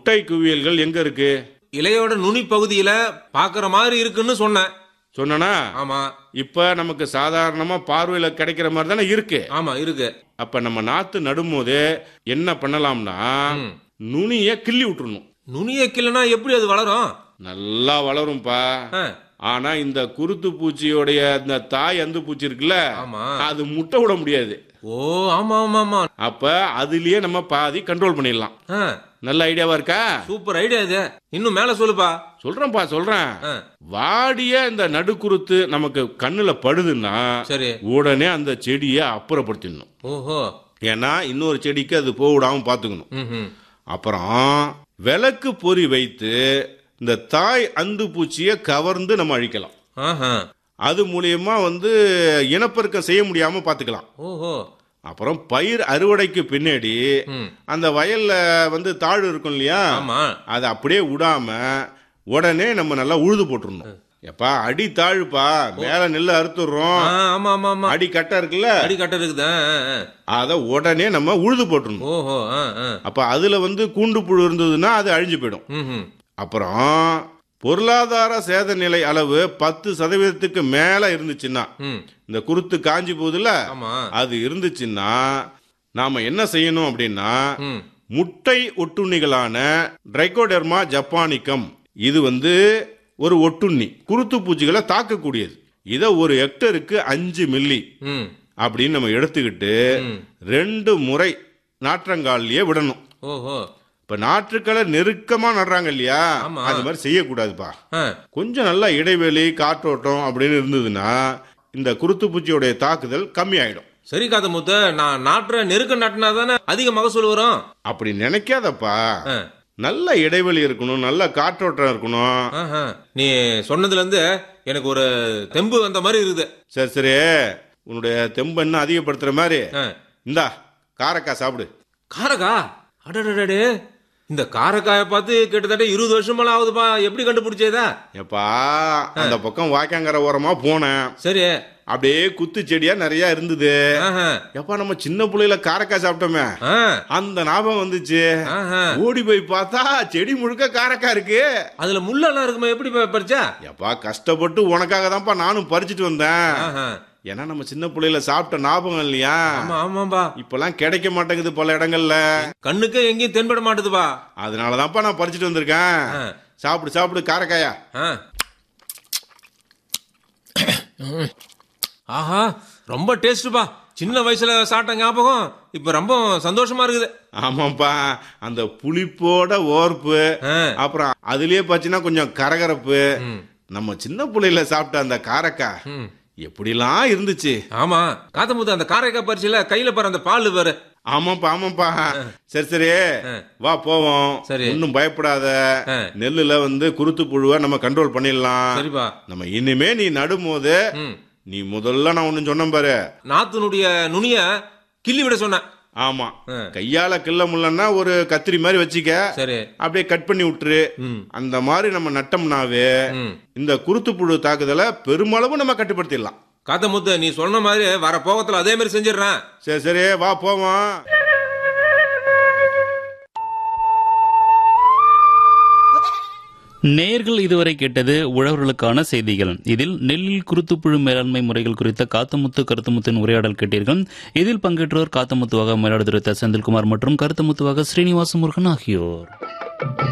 முட்டை குவியல்கள் எங்க இருக்கு இலையோட நுனி பகுதியில பாக்குற மாதிரி இருக்குன்னு சொன்னேன் சொன்னனா ஆமா இப்ப நமக்கு சாதாரணமா பார்வையில கிடைக்கிற மாதிரி தானே இருக்கு ஆமா இருக்கு அப்ப நம்ம நாத்து நடும்போது என்ன பண்ணலாம்னா ம். நுனிய கிள்ளி விட்டுறணும் நுனிய கிள்ளனா எப்படி அது வளரும் நல்லா வளரும்பா ஆ, ஆனா இந்த குருத்து பூச்சியோடைய இந்த தாய் அந்து பூச்சி இருக்குல்ல ஆமா அது முட்டை விட முடியாது ஓ ஆமா ஆமா ஆமா அப்ப அதுலயே நம்ம பாதி கண்ட்ரோல் பண்ணிடலாம் ஆ, நல்ல ஐடியாவா இருக்கா சூப்பர் ஐடியா இது இன்னும் மேல சொல்லுப்பா சொல்றேன்ப்பா சொல்றேன் ஆ, வாடிய இந்த நடுக்குருத்து நமக்கு கண்ணுல படுதுன்னா சரி உடனே அந்த செடியை அப்புறப்படுத்திடணும் ஓஹோ ஏன்னா இன்னொரு செடிக்கு அது போக விடாம பாத்துக்கணும் ம்ஹும். அப்புறம் விளக்கு பொறி வைத்து இந்த தாய் அந்து பூச்சியை கவர்ந்து நம்ம அழிக்கலாம் ஆஹா. அது மூலியமா வந்து இனப்பெருக்கம் செய்ய முடியாம பாத்துக்கலாம் ஓஹோ அப்புறம் பயிர் அறுவடைக்கு பின்னாடி ம். அந்த வயல்ல வந்து தாழ் இருக்கும் இல்லையா ஆமா அதை அப்படியே விடாம உடனே நம்ம நல்லா உழுது போட்டுறணும் எப்பா அடி தாழ்ப்பா மேல நெல்லை அறுத்துடுறோம் ஆ, ஆமா ஆமா ஆமா அடி கட்டை இருக்குல்ல அடி கட்ட இருக்குது ஆ, ஆ, ஆ. அதை உடனே நம்ம உழுது போட்டுறணும் ஓஹோ ஆ, ஆ. அப்ப அதுல வந்து கூண்டு புழு இருந்ததுன்னா அது அழிஞ்சு போயிடும் ம்ஹும். அப்புறம் பொருளாதார சேத நிலை அளவு பத்து சதவீதத்துக்கு மேல இருந்துச்சுன்னா ம். இந்த குருத்து காஞ்சி போகுதுல்ல ஆமா அது இருந்துச்சுன்னா நாம என்ன செய்யணும் அப்படின்னா ம். முட்டை ஒட்டுண்ணிகளான ட்ரைகோடெர்மா ஜப்பானிக்கம் இது வந்து ஒரு ஒட்டுண்ணி குருத்து பூச்சிகளை தாக்கக்கூடியது இதை ஒரு ஹெக்டருக்கு அஞ்சு மில்லி ம். அப்படின்னு நம்ம எடுத்துக்கிட்டு ம். ரெண்டு முறை நாற்றங்கால்லயே விடணும் ஓஹோ இப்ப நாற்றுக்களை நெருக்கமா நடுறாங்க இல்லையா ஆமா. அது மாதிரி செய்யக்கூடாதுப்பா ஆ, கொஞ்சம் நல்லா இடைவெளி காற்றோட்டம் அப்படின்னு இருந்ததுன்னா இந்த குருத்து பூச்சியோடைய தாக்குதல் கம்மி ஆயிடும் சரி காத முத்த நான் நாட்டுற நெருக்க நாட்டினா தானே அதிக மகசூல் வரும் அப்படி நினைக்காதப்பா ஆ, நல்ல இடைவெளி இருக்கணும் நல்ல காற்றோட்டம் இருக்கணும் ஆஹா. நீ சொன்னதுல இருந்து எனக்கு ஒரு தெம்பு வந்த மாதிரி இருக்குது சரி சரி உன்னுடைய தெம்பு என்ன அதிகப்படுத்துற மாதிரி ஆ. இந்தா காரக்காய் சாப்பிடு காரக்கா அடடடடே இந்த காரக்காயை பார்த்து கிட்டத்தட்ட இருபது வருஷமெல்லாம் ஆகுதுப்பா எப்படி கண்டுபிடிச்சதா எப்பா அந்த பக்கம் வாய்க்காங்கரை ஓரமா போனேன் சரி அப்படியே குத்து செடியா நிறைய இருந்தது ஆஹா. எப்பா நம்ம சின்ன புள்ளையில காரக்காய் சாப்பிட்டோமே ஆ, அந்த ஞாபகம் வந்துச்சு ஆஹா. ஓடி போய் பார்த்தா செடி முழுக்க காரக்காய் இருக்கு அதுல முள்ளெல்லாம் இருக்குமா எப்படி ப- பறிச்சா எப்பா கஷ்டப்பட்டு உனக்காக தான்ப்பா நானும் பறிச்சிட்டு வந்தேன் ஆஹா. ஏன்னா நம்ம சின்ன புள்ளையில சாப்பிட்ட ஞாபகம் இல்லையா ஆமா ஆமாம்பா இப்பெல்லாம் கிடைக்க மாட்டேங்குது பல இடங்கள்ல கண்ணுக்கு எங்கேயும் தென்பட மாட்டுதுப்பா அதனாலதான்ப்பா நான் பறிச்சிட்டு வந்திருக்கேன் ஆ. சாப்பிடு சாப்பிடு காரக்காயா ஆ. ஆஹா ரொம்ப டேஸ்ட்டுப்பா சின்ன வயசுல சாப்பிட்ட ஞாபகம் இப்ப ரொம்ப சந்தோஷமா இருக்குது ஆமாப்பா அந்த புளிப்போட ஓர்ப்பு ஆ. அப்புறம் அதுலயே பாத்தீங்கன்னா கொஞ்சம் கரகரப்பு ம். நம்ம சின்ன புள்ளையில சாப்பிட்ட அந்த காரக்காய் ம். எப்படிலாம் இருந்துச்சு ஆமா காத்தமுத்து அந்த காரைக்காய் பறிச்சுல கையில பாரு அந்த பால் பாரு ஆமாப்பா ஆமாப்பா சரி சரி வா போவோம் சரி. ஒன்னும் பயப்படாத ஆ. நெல்லுல வந்து குருத்து புழுவை நம்ம கண்ட்ரோல் பண்ணிடலாம் சரிப்பா நம்ம இனிமே நீ நடும்போது ம். நீ முதல்ல நான் ஒன்னு சொன்னேன் பாரு நாத்தினுடைய நுனிய கிள்ளி விட சொன்னேன் ஆமா ஆ. கையால கிள்ள முடியலன்னா ஒரு கத்திரி மாதிரி வச்சுக்க சரி அப்படியே கட் பண்ணி விட்டுரு ம். அந்த மாதிரி நம்ம நட்டோம்னாவே ம். இந்த குருத்து புழு தாக்குதலை பெருமளவு நம்ம கட்டுப்படுத்திடலாம் காத்தமுத்து நீ சொன்ன மாதிரி வர போகத்துல அதே மாதிரி செஞ்சிடுறேன் சரி சரி வா போவோம் நேர்கள் இதுவரை கேட்டது உழவர்களுக்கான செய்திகள் இதில் நெல்லில் குருத்துப்புழு மேலாண்மை முறைகள் குறித்த காத்தமுத்து கருத்துமுத்தின் உரையாடல் கேட்டீர்கள் இதில் பங்கேற்றோர் காத்தமுத்துவாக மயிலாடுதுறை த. செந்தில்குமார் மற்றும் கருத்துமுத்துவாக ஸ்ரீனிவாச முருகன் ஆகியோர்